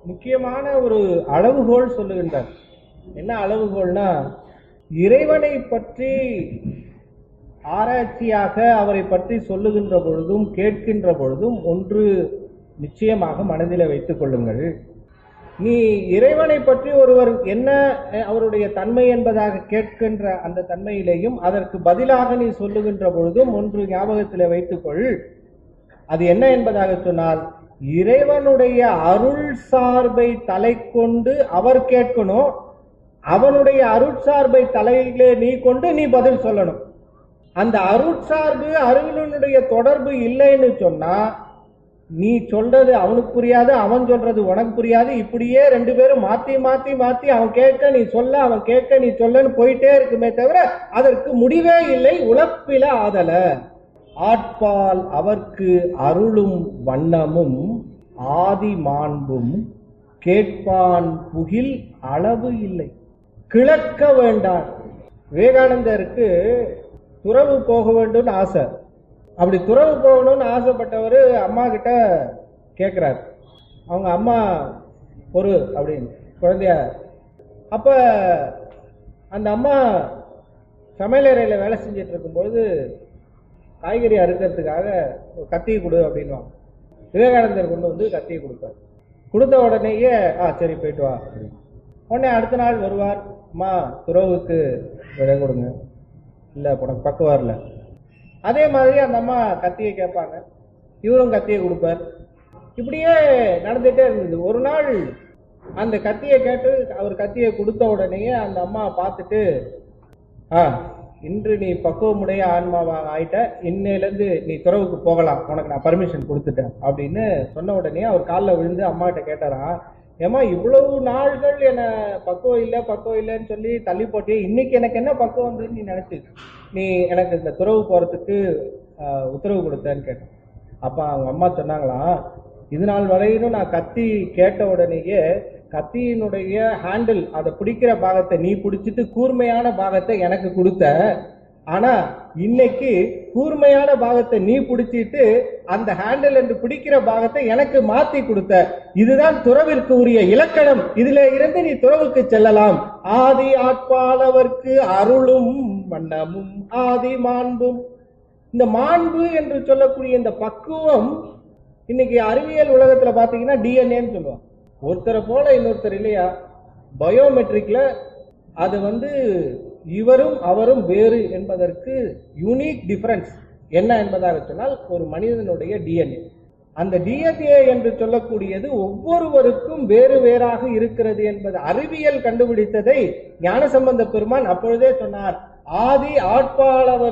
முக்கியமான ஒரு அளவுகோல் சொல்லுகின்றார் என்ன அளவுகோல்னா இறைவனை பற்றி ஆராய்ச்சியாக அவரை பற்றி சொல்லுகின்ற பொழுதும் கேட்கின்ற பொழுதும் ஒன்று நிச்சயமாக மனதில் வைத்துக் கொள்ளுங்கள் நீ இறைவனை பற்றி ஒருவர் என்ன அஹ், அவருடைய தன்மை என்பதாக கேட்கின்ற அந்த தன்மையிலேயும் அதற்கு பதிலாக நீ சொல்லுகின்ற பொழுதும் ஒன்று ஞாபகத்தில் வைத்துக்கொள் அது என்ன என்பதாக சொன்னால் இறைவனுடைய அருள் சார்பை தலை கொண்டு அவர் கேட்கணும் அவனுடைய அருட்சார்பை தலையிலே நீ கொண்டு நீ பதில் சொல்லணும் அந்த அருட்சார்பு அருளினுடைய தொடர்பு இல்லைன்னு சொன்னா நீ சொல்றது அவனுக்கு புரியாது அவன் சொல்றது உனக்கு புரியாது இப்படியே ரெண்டு பேரும் மாத்தி மாத்தி மாத்தி அவன் கேட்க நீ சொல்ல அவன் கேட்க நீ சொல்லன்னு போயிட்டே இருக்குமே தவிர அதற்கு முடிவே இல்லை உழப்பில ஆதல ஆட்பால் அவர்க்கு அருளும் வண்ணமும் ஆதி மாண்பும் கேட்பான் புகில் அளவு இல்லை கிழக்க வேண்டான் விவேகானந்தருக்கு துறவு போக வேண்டும்னு ஆசை அப்படி துறவு போகணும்னு ஆசைப்பட்டவர் அம்மா கிட்ட கேட்குறாரு அவங்க அம்மா பொறு அப்படின்னு குழந்தைய அப்ப அந்த அம்மா சமையலறையில் வேலை செஞ்சுட்டு இருக்கும்பொழுது காய்கறி அறுக்கிறதுக்காக ஒரு கத்தியை கொடு அப்படின்வாங்க விவேகானந்தர் கொண்டு வந்து கத்தியை கொடுப்பார் கொடுத்த உடனேயே ஆ சரி போயிட்டு வா அப்படின்னு. உடனே அடுத்த நாள் வருவார் அம்மா துறவுக்கு விடை கொடுங்க இல்லை உனக்கு பக்கம் வரல அதே மாதிரி அந்த அம்மா கத்தியை கேட்பாங்க இவரும் கத்தியை கொடுப்பார் இப்படியே நடந்துட்டே இருந்தது ஒரு நாள் அந்த கத்தியை கேட்டு அவர் கத்தியை கொடுத்த உடனேயே அந்த அம்மா பார்த்துட்டு ஆ இன்று நீ பக்குவமுடைய ஆன்மாவாக ஆயிட்ட இன்னையிலேருந்து நீ துறவுக்கு போகலாம் உனக்கு நான் பர்மிஷன் கொடுத்துட்டேன் அப்படின்னு சொன்ன உடனே அவர் காலில் விழுந்து அம்மாகிட்ட கேட்டாராம் ஏம்மா இவ்வளவு நாள்கள் என்ன பக்குவம் இல்லை பக்குவம் இல்லைன்னு சொல்லி தள்ளி போட்டியே இன்னைக்கு எனக்கு என்ன பக்குவம் வந்ததுன்னு நீ நினைச்சு நீ எனக்கு இந்த துறவு போறதுக்கு ஆஹ், உத்தரவு கொடுத்தேன்னு கேட்டேன் அப்ப அவங்க அம்மா சொன்னாங்களாம் இது நாள் வரையிலும் நான் கத்தி கேட்ட உடனேயே கத்தியினுடைய ஹேண்டில் அதை பிடிக்கிற பாகத்தை நீ பிடிச்சிட்டு கூர்மையான பாகத்தை எனக்கு கொடுத்த ஆனா இன்னைக்கு கூர்மையான பாகத்தை நீ பிடிச்சிட்டு அந்த ஹேண்டில் என்று பிடிக்கிற பாகத்தை எனக்கு மாத்தி கொடுத்த இதுதான் துறவிற்கு உரிய இலக்கணம் இதுல இருந்து நீ துறவுக்கு செல்லலாம் ஆதி ஆட்பாளவர்க்கு அருளும் வண்ணமும் ஆதி மாண்பும் இந்த மாண்பு என்று சொல்லக்கூடிய இந்த பக்குவம் இன்னைக்கு அறிவியல் உலகத்துல பாத்தீங்கன்னா டிஎன்ஏன்னு சொல்லுவாங்க ஒருத்தரை போல இன்னொருத்தர் இல்லையா பயோமெட்ரிக்ல அது வந்து இவரும் அவரும் வேறு என்பதற்கு யூனிக் டிஃபரன்ஸ் என்ன என்பதாக சொன்னால் ஒரு மனிதனுடைய டிஎன்ஏ அந்த டிஎன்ஏ என்று சொல்லக்கூடியது ஒவ்வொருவருக்கும் வேறு வேறாக இருக்கிறது என்பது அறிவியல் கண்டுபிடித்ததை ஞானசம்பந்த பெருமான் அப்பொழுதே சொன்னார் ஆதி ஆட்பாளவர்